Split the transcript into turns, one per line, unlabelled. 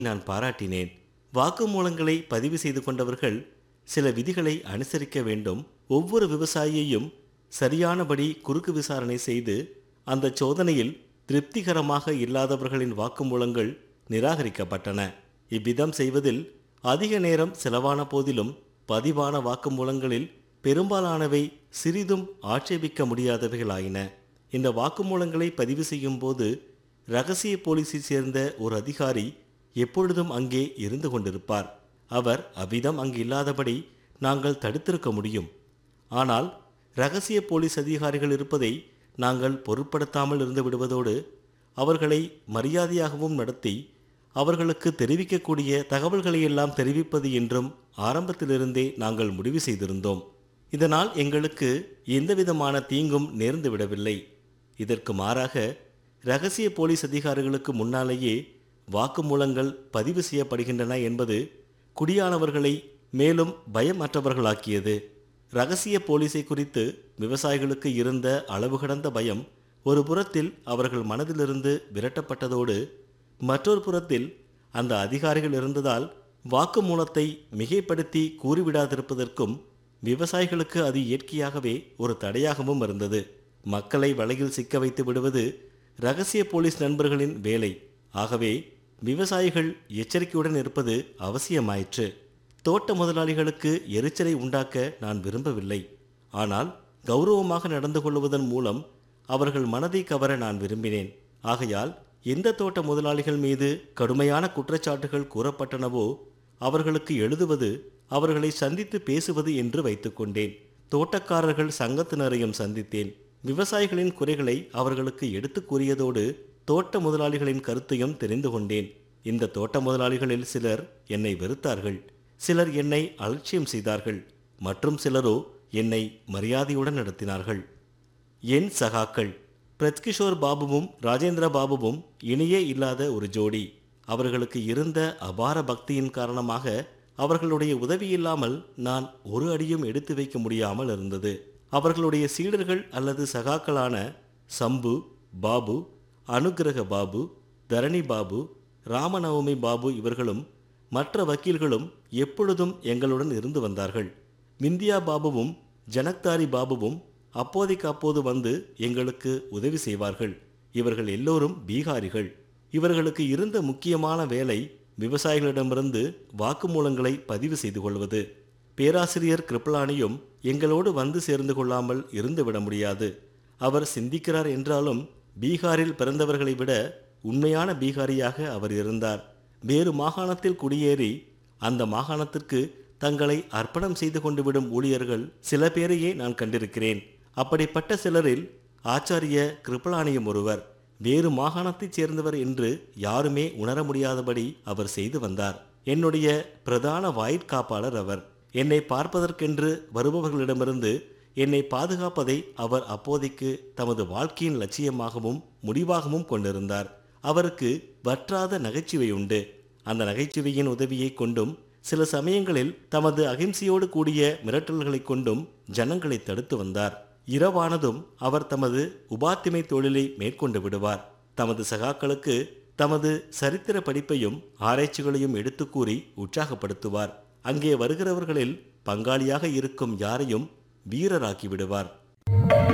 நான் பாராட்டினேன் வாக்குமூலங்களை பதிவு செய்து கொண்டவர்கள் சில விதிகளை அனுசரிக்க வேண்டும் ஒவ்வொரு விவசாயியையும் சரியானபடி குறுக்கு விசாரணை செய்து அந்த சோதனையில் திருப்திகரமாக இல்லாதவர்களின் வாக்குமூலங்கள் நிராகரிக்கப்பட்டன இவ்விதம் செய்வதில் அதிக நேரம் செலவான போதிலும் பதிவான வாக்குமூலங்களில் பெரும்பாலானவை சிறிதும் ஆட்சேபிக்க முடியாதவைகளாயின இந்த வாக்குமூலங்களை பதிவு செய்யும் போது ரகசிய போலீஸைச் சேர்ந்த ஒரு அதிகாரி எப்பொழுதும் அங்கே இருந்து கொண்டிருப்பார் அவர் அவ்விதம் அங்கு இல்லாதபடி நாங்கள் தடுத்திருக்க முடியும் ஆனால் ரகசிய போலீஸ் அதிகாரிகள் இருப்பதை நாங்கள் பொருட்படுத்தாமல் இருந்து விடுவதோடு அவர்களை மரியாதையாகவும் நடத்தி அவர்களுக்கு தெரிவிக்கக்கூடிய தகவல்களையெல்லாம் தெரிவிப்பது என்றும் ஆரம்பத்திலிருந்தே நாங்கள் முடிவு செய்திருந்தோம் இதனால் எங்களுக்கு எந்தவிதமான தீங்கும் நேர்ந்து விடவில்லை இதற்கு மாறாக ரகசிய போலீஸ் அதிகாரிகளுக்கு முன்னாலேயே வாக்குமூலங்கள் பதிவு செய்யப்படுகின்றன என்பது குடியானவர்களை மேலும் பயமற்றவர்களாக்கியது ரகசிய போலீஸை குறித்து விவசாயிகளுக்கு இருந்த அளவு கடந்த பயம் ஒரு புறத்தில் அவர்கள் மனதிலிருந்து விரட்டப்பட்டதோடு மற்றொரு புறத்தில் அந்த அதிகாரிகள் இருந்ததால் வாக்குமூலத்தை மிகைப்படுத்தி கூறிவிடாதிருப்பதற்கும் விவசாயிகளுக்கு அது இயற்கையாகவே ஒரு தடையாகவும் இருந்தது மக்களை வலையில் சிக்க வைத்து விடுவது ரகசிய போலீஸ் நண்பர்களின் வேலை ஆகவே விவசாயிகள் எச்சரிக்கையுடன் இருப்பது அவசியமாயிற்று தோட்ட முதலாளிகளுக்கு எரிச்சலை உண்டாக்க நான் விரும்பவில்லை ஆனால் கௌரவமாக நடந்து கொள்வதன் மூலம் அவர்கள் மனதை கவர நான் விரும்பினேன் ஆகையால் எந்த தோட்ட முதலாளிகள் மீது கடுமையான குற்றச்சாட்டுகள் கூறப்பட்டனவோ அவர்களுக்கு எழுதுவது அவர்களை சந்தித்து பேசுவது என்று வைத்துக்கொண்டேன் தோட்டக்காரர்கள் சங்கத்தினரையும் சந்தித்தேன் விவசாயிகளின் குறைகளை அவர்களுக்கு எடுத்துக் கூறியதோடு தோட்ட முதலாளிகளின் கருத்தையும் தெரிந்து கொண்டேன் இந்த தோட்ட முதலாளிகளில் சிலர் என்னை வெறுத்தார்கள் சிலர் என்னை அலட்சியம் செய்தார்கள் மற்றும் சிலரோ என்னை மரியாதையுடன் நடத்தினார்கள் என் சகாக்கள் பிரத்கிஷோர் பாபுவும் ராஜேந்திர பாபுவும் இணையே இல்லாத ஒரு ஜோடி அவர்களுக்கு இருந்த அபார பக்தியின் காரணமாக அவர்களுடைய உதவி இல்லாமல் நான் ஒரு அடியும் எடுத்து வைக்க முடியாமல் இருந்தது அவர்களுடைய சீடர்கள் அல்லது சகாக்களான சம்பு பாபு அனுக்கிரக பாபு தரணி பாபு ராமநவமி பாபு இவர்களும் மற்ற வக்கீல்களும் எப்பொழுதும் எங்களுடன் இருந்து வந்தார்கள் விந்தியா பாபுவும் ஜனக்தாரி பாபுவும் அப்போதைக்கு அப்போது வந்து எங்களுக்கு உதவி செய்வார்கள் இவர்கள் எல்லோரும் பீகாரிகள் இவர்களுக்கு இருந்த முக்கியமான வேலை விவசாயிகளிடமிருந்து வாக்குமூலங்களை பதிவு செய்து கொள்வது பேராசிரியர் கிருப்பலானியும் எங்களோடு வந்து சேர்ந்து கொள்ளாமல் இருந்துவிட முடியாது அவர் சிந்திக்கிறார் என்றாலும் பீகாரில் பிறந்தவர்களை விட உண்மையான பீகாரியாக அவர் இருந்தார் வேறு மாகாணத்தில் குடியேறி அந்த மாகாணத்திற்கு தங்களை அர்ப்பணம் செய்து கொண்டு விடும் ஊழியர்கள் சில பேரையே நான் கண்டிருக்கிறேன் அப்படிப்பட்ட சிலரில் ஆச்சாரிய கிருப்பலானியம் ஒருவர் வேறு மாகாணத்தைச் சேர்ந்தவர் என்று யாருமே உணர முடியாதபடி அவர் செய்து வந்தார் என்னுடைய பிரதான வாயிற்காப்பாளர் அவர் என்னை பார்ப்பதற்கென்று வருபவர்களிடமிருந்து என்னை பாதுகாப்பதை அவர் அப்போதைக்கு தமது வாழ்க்கையின் லட்சியமாகவும் முடிவாகவும் கொண்டிருந்தார் அவருக்கு வற்றாத நகைச்சுவை உண்டு அந்த நகைச்சுவையின் உதவியை கொண்டும் சில சமயங்களில் தமது அகிம்சையோடு கூடிய மிரட்டல்களைக் கொண்டும் ஜனங்களை தடுத்து வந்தார் இரவானதும் அவர் தமது உபாத்திமை தொழிலை மேற்கொண்டு விடுவார் தமது சகாக்களுக்கு தமது சரித்திர படிப்பையும் ஆராய்ச்சிகளையும் எடுத்து கூறி உற்சாகப்படுத்துவார் அங்கே வருகிறவர்களில் பங்காளியாக இருக்கும் யாரையும் வீரராக்கி விடுவார்